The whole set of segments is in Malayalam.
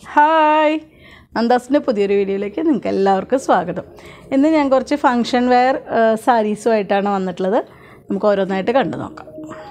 ഹായ് നന്ദാസിൻ്റെ പുതിയൊരു വീഡിയോയിലേക്ക് നിങ്ങൾക്ക് എല്ലാവർക്കും സ്വാഗതം ഇന്ന് ഞാൻ കുറച്ച് ഫങ്ഷൻ വെയർ സാരീസുമായിട്ടാണ് വന്നിട്ടുള്ളത് നമുക്ക് ഓരോന്നായിട്ട് കണ്ടു നോക്കാം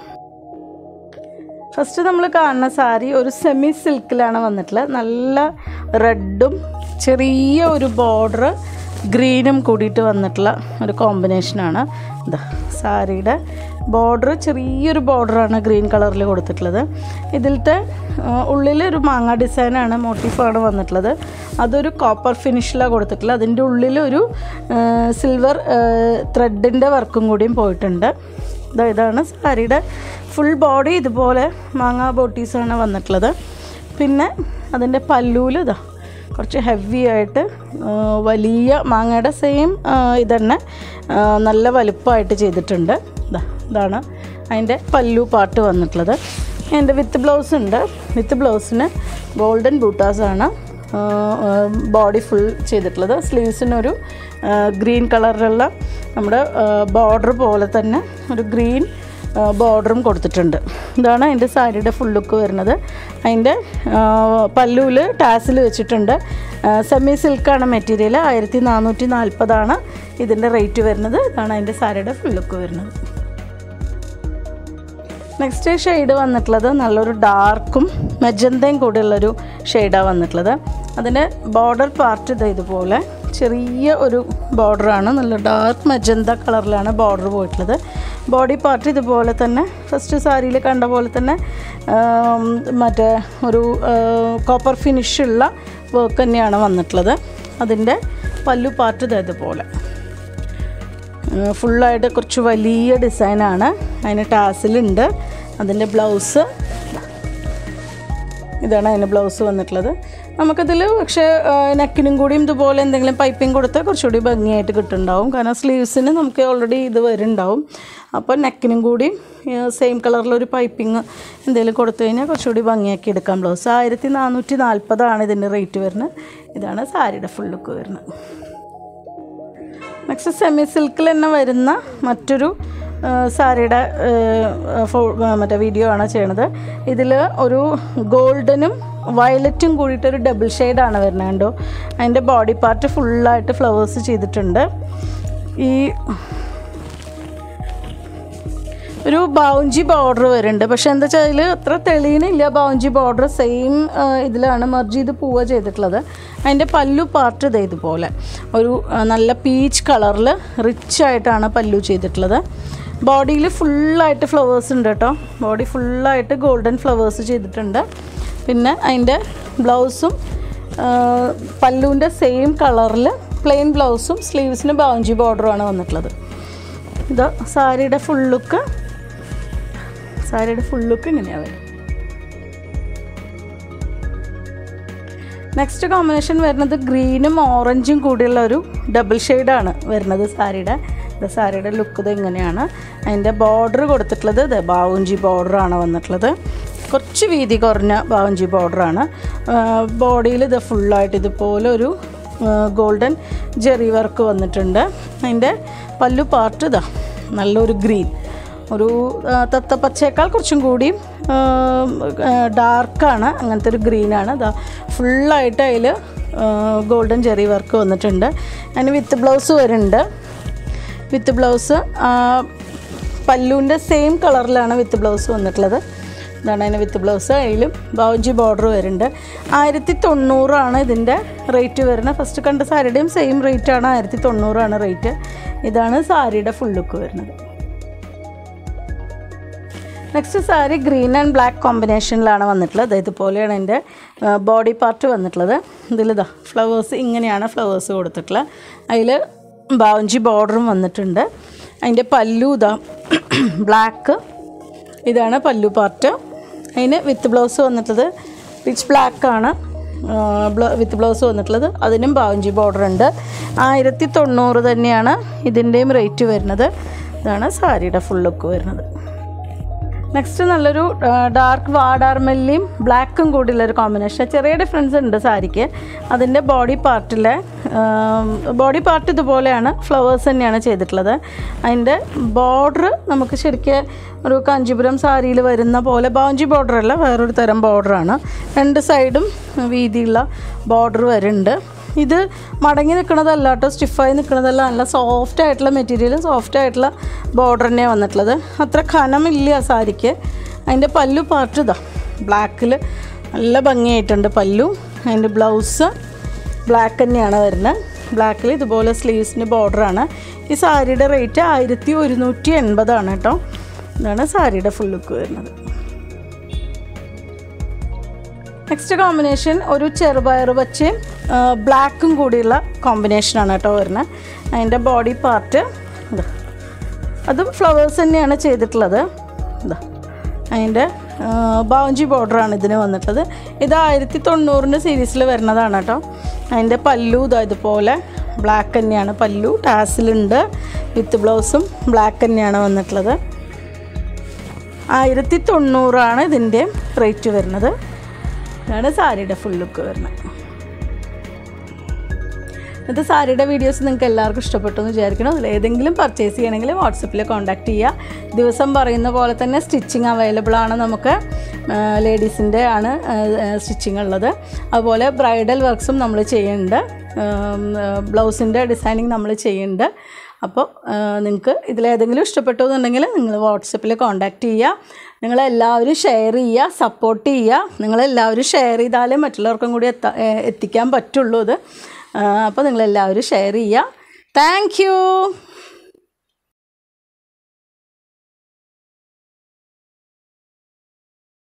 ഫസ്റ്റ് നമ്മൾ കാണുന്ന സാരി ഒരു സെമി സിൽക്കിലാണ് വന്നിട്ടുള്ളത് നല്ല റെഡും ചെറിയ ഒരു ബോർഡർ ഗ്രീനും കൂടിയിട്ട് വന്നിട്ടുള്ള ഒരു കോമ്പിനേഷനാണ് ഇതാ സാരിയുടെ ബോർഡർ ചെറിയൊരു ബോർഡറാണ് ഗ്രീൻ കളറിൽ കൊടുത്തിട്ടുള്ളത് ഇതിലത്തെ ഉള്ളിൽ ഒരു മാങ്ങ ഡിസൈനാണ് മോട്ടീഫാണ് വന്നിട്ടുള്ളത് അതൊരു കോപ്പർ ഫിനിഷിലാണ് കൊടുത്തിട്ടുള്ളത് അതിൻ്റെ ഉള്ളിലൊരു സിൽവർ ത്രെഡിൻ്റെ വർക്കും കൂടിയും പോയിട്ടുണ്ട് ഇതാ ഇതാണ് സാരിയുടെ ഫുൾ ബോഡി ഇതുപോലെ മാങ്ങ ബോട്ടീസാണ് വന്നിട്ടുള്ളത് പിന്നെ അതിൻ്റെ പല്ലൂല് ഇതാ കുറച്ച് ഹെവി ആയിട്ട് ആ, വലിയ മാങ്ങയുടെ സെയിം ഇതന്നെ ആ, നല്ല വലുപ്പമായിട്ട് ചെയ്തിട്ടുണ്ട് ഇതാ ഇതാണ് അതിൻ്റെ പല്ലു പാട്ട് വന്നിട്ടുള്ളത് അതിൻ്റെ വിത്ത് ബ്ലൗസ് ഉണ്ട് വിത്ത് ബ്ലൗസിന് ഗോൾഡൻ ബൂട്ടാസാണ് ബോഡി ഫുൾ ചെയ്തിട്ടുള്ളത് സ്ലീവ്സിനൊരു ഗ്രീൻ കളറിലുള്ള നമ്മുടെ ബോർഡർ പോലെ തന്നെ ഒരു ഗ്രീൻ ബോർഡറും കൊടുത്തിട്ടുണ്ട് ഇതാണ് അതിൻ്റെ സാരിയുടെ ഫുൾ ലുക്ക് വരുന്നത് അതിൻ്റെ പല്ലുവിൽ ടാസിൽ വെച്ചിട്ടുണ്ട് സെമി സിൽക്കാണ് മെറ്റീരിയൽ ആയിരത്തി നാനൂറ്റി നാൽപ്പതാണ് ഇതിൻ്റെ റേറ്റ് വരുന്നത് ഇതാണ് അതിൻ്റെ സാരിയുടെ ഫുൾ ലുക്ക് വരുന്നത് നെക്സ്റ്റ് ഷെയ്ഡ് വന്നിട്ടുള്ളത് നല്ലൊരു ഡാർക്കും മെജന്തയും കൂടെയുള്ളൊരു ഷെയ്ഡാണ് വന്നിട്ടുള്ളത് അതിൻ്റെ ബോർഡർ പാർട്ട് ഇത് ഇതുപോലെ ചെറിയ ഒരു ബോർഡറാണ് നല്ല ഡാർക്ക് മെജന്ത കളറിലാണ് ബോർഡർ പോയിട്ടുള്ളത് ബോഡി പാർട്ട് ഇതുപോലെ തന്നെ ഫസ്റ്റ് സാരിയിൽ കണ്ട പോലെ തന്നെ ആം, മറ്റേ ഒരു കോപ്പർ ഫിനിഷുള്ള വർക്ക് തന്നെയാണ് വന്നിട്ടുള്ളത് അതിൻ്റെ പല്ലു പാർട്ട് ഇത് ഇതുപോലെ ഫുള്ളായിട്ട് കുറച്ച് വലിയ ഡിസൈനാണ് അതിന് ടാസിലുണ്ട് അതിൻ്റെ ബ്ലൗസ് ഇതാണ് അതിന് ബ്ലൗസ് വന്നിട്ടുള്ളത് നമുക്കതിൽ പക്ഷേ നെക്കിനും കൂടിയും ഇതുപോലെ എന്തെങ്കിലും പൈപ്പിംഗ് കൊടുത്താൽ കുറച്ചുകൂടി ഭംഗിയായിട്ട് കിട്ടുന്നുണ്ടാവും കാരണം സ്ലീവ്സിന് നമുക്ക് ഓൾറെഡി ഇത് വരുന്നുണ്ടാവും അപ്പോൾ നെക്കിനും കൂടി സെയിം കളറിലൊരു പൈപ്പിംഗ് എന്തെങ്കിലും കൊടുത്തു കഴിഞ്ഞാൽ കുറച്ചുകൂടി ഭംഗിയാക്കി എടുക്കാം ബ്ലൗസ് ആയിരത്തി നാനൂറ്റി നാൽപ്പതാണ് ഇതിൻ്റെ റേറ്റ് വരുന്നത് ഇതാണ് സാരിയുടെ ഫുൾ ലുക്ക് വരുന്നത് നെക്സ്റ്റ് സെമി സിൽക്കിൽ തന്നെ വരുന്ന മറ്റൊരു ആ, സാരിയുടെ ആ, ഫോ- ആ, മറ്റേ വീഡിയോ ആണ് ചെയ്യണത് ഇതിൽ ഒരു ഗോൾഡനും വയലറ്റും കൂടിയിട്ടൊരു ഡബിൾ ഷെയ്ഡാണ് വരുന്നത് കണ്ടോ അതിൻ്റെ ബോഡി പാർട്ട് ഫുള്ളായിട്ട് ഫ്ലവേഴ്സ് ചെയ്തിട്ടുണ്ട് ഈ ഒരു ബൗഞ്ചി ബോർഡർ വരുന്നുണ്ട് പക്ഷെ എന്താ വെച്ചാൽ അതിൽ അത്ര തെളിയണില്ല ബൗഞ്ചി ബോർഡർ സെയിം ഇതിലാണ് മെർജ് ചെയ്ത് പോവുക ചെയ്തിട്ടുള്ളത് അതിൻ്റെ പല്ലു പാർട്ട് ഇതേ ഇതുപോലെ ഒരു ആ, നല്ല പീച്ച് കളറിൽ റിച്ച് ആയിട്ടാണ് പല്ലു ചെയ്തിട്ടുള്ളത് ബോഡിയിൽ ഫുള്ളായിട്ട് ഫ്ലവേഴ്സ് ഉണ്ട് കേട്ടോ ബോഡി ഫുള്ളായിട്ട് ഗോൾഡൻ ഫ്ലവേഴ്സ് ചെയ്തിട്ടുണ്ട് പിന്നെ അതിൻ്റെ ബ്ലൗസും പല്ലുവിൻ്റെ സെയിം കളറിൽ പ്ലെയിൻ ബ്ലൗസും സ്ലീവ്സിന് ബൗഞ്ചി ബോർഡറുമാണ് വന്നിട്ടുള്ളത് ഇത് സാരിയുടെ ഫുൾ ലുക്ക് സാരിയുടെ ഫുൾ ലുക്ക് ഇങ്ങനെയാണ് വരും നെക്സ്റ്റ് കോമ്പിനേഷൻ വരുന്നത് ഗ്രീനും ഓറഞ്ചും കൂടിയുള്ള ഒരു ഡബിൾ ഷെയ്ഡാണ് വരുന്നത് സാരിയുടെ ഇത് സാരിയുടെ ലുക്ക് ഇത് ഇങ്ങനെയാണ് അതിൻ്റെ ബോർഡർ കൊടുത്തിട്ടുള്ളത് ഇത് ബാവുഞ്ചി ബോർഡറാണ് വന്നിട്ടുള്ളത് കുറച്ച് വീതി കുറഞ്ഞ ബാവുഞ്ചി ബോർഡറാണ് ബോഡിയിൽ ഇത് ഫുള്ളായിട്ട് ഇതുപോലെ ഒരു ഗോൾഡൻ ജെറി വർക്ക് വന്നിട്ടുണ്ട് അതിൻ്റെ പല്ലു പാർട്ട് ഇതാ നല്ലൊരു ഗ്രീൻ ഒരു ആ, തത്തപ്പച്ചയേക്കാൾ കുറച്ചും കൂടിയും ഡാർക്കാണ് അങ്ങനത്തെ ഒരു ഗ്രീനാണ് ഇതാ ഫുള്ളായിട്ട് അതിൽ ഗോൾഡൻ ജെറി വർക്ക് വന്നിട്ടുണ്ട് അതിന് വിത്ത് ബ്ലൗസ് വരുന്നുണ്ട് വിത്ത് ബ്ലൗസ് പല്ലുവിൻ്റെ സെയിം കളറിലാണ് വിത്ത് ബ്ലൗസ് വന്നിട്ടുള്ളത് ഇതാണ് അതിന് വിത്ത് ബ്ലൗസ് അതിലും ബൗജി ബോർഡർ വരുന്നുണ്ട് ആയിരത്തി തൊണ്ണൂറാണ് ഇതിൻ്റെ റേറ്റ് വരുന്നത് ഫസ്റ്റ് കണ്ട സാരിയുടെയും സെയിം റേറ്റാണ് ആയിരത്തി തൊണ്ണൂറാണ് റേറ്റ് ഇതാണ് സാരിയുടെ ഫുൾ ലുക്ക് വരുന്നത് next sari green and black കോമ്പിനേഷനിലാണ് വന്നിട്ടുള്ളത് ഇതുപോലെയാണ് എൻ്റെ ബോഡി പാർട്ട് വന്നിട്ടുള്ളത് ഇതിലിതാ ഫ്ലവേഴ്സ് ഇങ്ങനെയാണ് ഫ്ലവേഴ്സ് കൊടുത്തിട്ടുള്ളത് അതിൽ ബൗഞ്ചി ബോർഡറും വന്നിട്ടുണ്ട് അതിൻ്റെ പല്ലു ഇതാ ബ്ലാക്ക് ഇതാണ് പല്ലു പാർട്ട് അതിന് വിത്ത് ബ്ലൗസ് വന്നിട്ടുള്ളത് റിച്ച് ബ്ലാക്കാണ് വിത്ത് ബ്ലൗസ് വന്നിട്ടുള്ളത് അതിനും ബൗഞ്ചി ബോർഡർ ഉണ്ട് ആയിരത്തി തൊണ്ണൂറ് തന്നെയാണ് ഇതിൻ്റെയും റേറ്റ് വരുന്നത് ഇതാണ് സാരിയുടെ ഫുൾ ലുക്ക് വരുന്നത് നെക്സ്റ്റ് നല്ലൊരു ഡാർക്ക് വാടാർമെല്ലിയും ബ്ലാക്കും കൂടിയുള്ള ഒരു കോമ്പിനേഷൻ ചെറിയ ഡിഫറൻസ് ഉണ്ട് സാരിക്ക് അതിൻ്റെ ബോഡി പാർട്ടിലെ ബോഡി പാർട്ട് ഇതുപോലെയാണ് ഫ്ലവേഴ്സ് തന്നെയാണ് ചെയ്തിട്ടുള്ളത് അതിൻ്റെ ബോർഡർ നമുക്ക് ശരിക്കും ഒരു കാഞ്ചീപുരം സാരിയിൽ വരുന്ന പോലെ ബാഞ്ചി ബോർഡർ അല്ല വേറൊരു തരം ബോർഡറാണ് രണ്ട് സൈഡും വീതിയുള്ള ബോർഡർ വരുന്നുണ്ട് ഇത് മടങ്ങി നിൽക്കുന്നതല്ല കേട്ടോ സ്റ്റിഫായി നിൽക്കുന്നതല്ല നല്ല സോഫ്റ്റ് ആയിട്ടുള്ള മെറ്റീരിയലും സോഫ്റ്റ് ആയിട്ടുള്ള ബോർഡർ തന്നെയാണ് വന്നിട്ടുള്ളത് അത്ര ഖനമില്ല ആ സാരിക്ക് അതിൻ്റെ പല്ലു പാർട്ട് ഇതാ ബ്ലാക്കിൽ നല്ല ഭംഗിയായിട്ടുണ്ട് പല്ലു അതിൻ്റെ ബ്ലൗസ് ബ്ലാക്ക് തന്നെയാണ് വരുന്നത് ബ്ലാക്കിൽ ഇതുപോലെ സ്ലീവ്സിൻ്റെ ബോർഡറാണ് ഈ സാരിയുടെ റേറ്റ് ആയിരത്തി ഒരുന്നൂറ്റി എൺപതാണ് കേട്ടോ ഇതാണ് സാരിയുടെ ഫുൾ ലുക്ക് വരുന്നത് നെക്സ്റ്റ് കോമ്പിനേഷൻ ഒരു ചെറുപയർ വച്ചയും ബ്ലാക്കും കൂടിയുള്ള കോമ്പിനേഷനാണ് കേട്ടോ വരുന്നത് അതിൻ്റെ ബോഡി പാർട്ട് ഇതാ അതും ഫ്ലവേഴ്സ് തന്നെയാണ് ചെയ്തിട്ടുള്ളത് ഇതാ അതിൻ്റെ ബൗഞ്ചി ബോർഡറാണ് ഇതിന് വന്നിട്ടുള്ളത് ഇത് ആയിരത്തി തൊണ്ണൂറിൻ്റെ സീരീസിൽ വരുന്നതാണ് കേട്ടോ അതിൻ്റെ പല്ലു ഇതാ ഇതുപോലെ ബ്ലാക്ക് തന്നെയാണ് പല്ലു ടാസിലുണ്ട് വിത്ത് ബ്ലൗസും ബ്ലാക്ക് തന്നെയാണ് വന്നിട്ടുള്ളത് ആയിരത്തി തൊണ്ണൂറാണ് ഇതിൻ്റെ റേറ്റ് വരുന്നത് ഇതാണ് സാരിയുടെ ഫുൾ ലുക്ക് വരുന്നത് ഇന്നത്തെ സാരിയുടെ വീഡിയോസ് നിങ്ങൾക്ക് എല്ലാവർക്കും ഇഷ്ടപ്പെട്ടു എന്ന് വിചാരിക്കണം അതിൽ ഏതെങ്കിലും പർച്ചേസ് ചെയ്യണമെങ്കിൽ വാട്സപ്പിൽ കോൺടാക്ട് ചെയ്യുക ദിവസം പറയുന്ന പോലെ തന്നെ സ്റ്റിച്ചിങ് അവൈലബിൾ ആണ് നമുക്ക് ലേഡീസിൻ്റെ ആണ് സ്റ്റിച്ചിങ് ഉള്ളത് അതുപോലെ ബ്രൈഡൽ വർക്ക്സും നമ്മൾ ചെയ്യുന്നുണ്ട് ബ്ലൗസിൻ്റെ ഡിസൈനിങ് നമ്മൾ ചെയ്യുന്നുണ്ട് അപ്പോൾ നിങ്ങൾക്ക് ഇതിലേതെങ്കിലും ഇഷ്ടപ്പെട്ടു എന്നുണ്ടെങ്കിൽ നിങ്ങൾ വാട്സപ്പിൽ കോൺടാക്റ്റ് ചെയ്യുക നിങ്ങളെല്ലാവരും ഷെയർ ചെയ്യുക സപ്പോർട്ട് ചെയ്യുക നിങ്ങളെല്ലാവരും ഷെയർ ചെയ്താലേ മറ്റുള്ളവർക്കും കൂടി എത്താ ഏ- എത്തിക്കാൻ പറ്റുള്ളൂ ഇത് അപ്പോൾ നിങ്ങളെല്ലാവരും ഷെയർ ചെയ്യുക താങ്ക് യു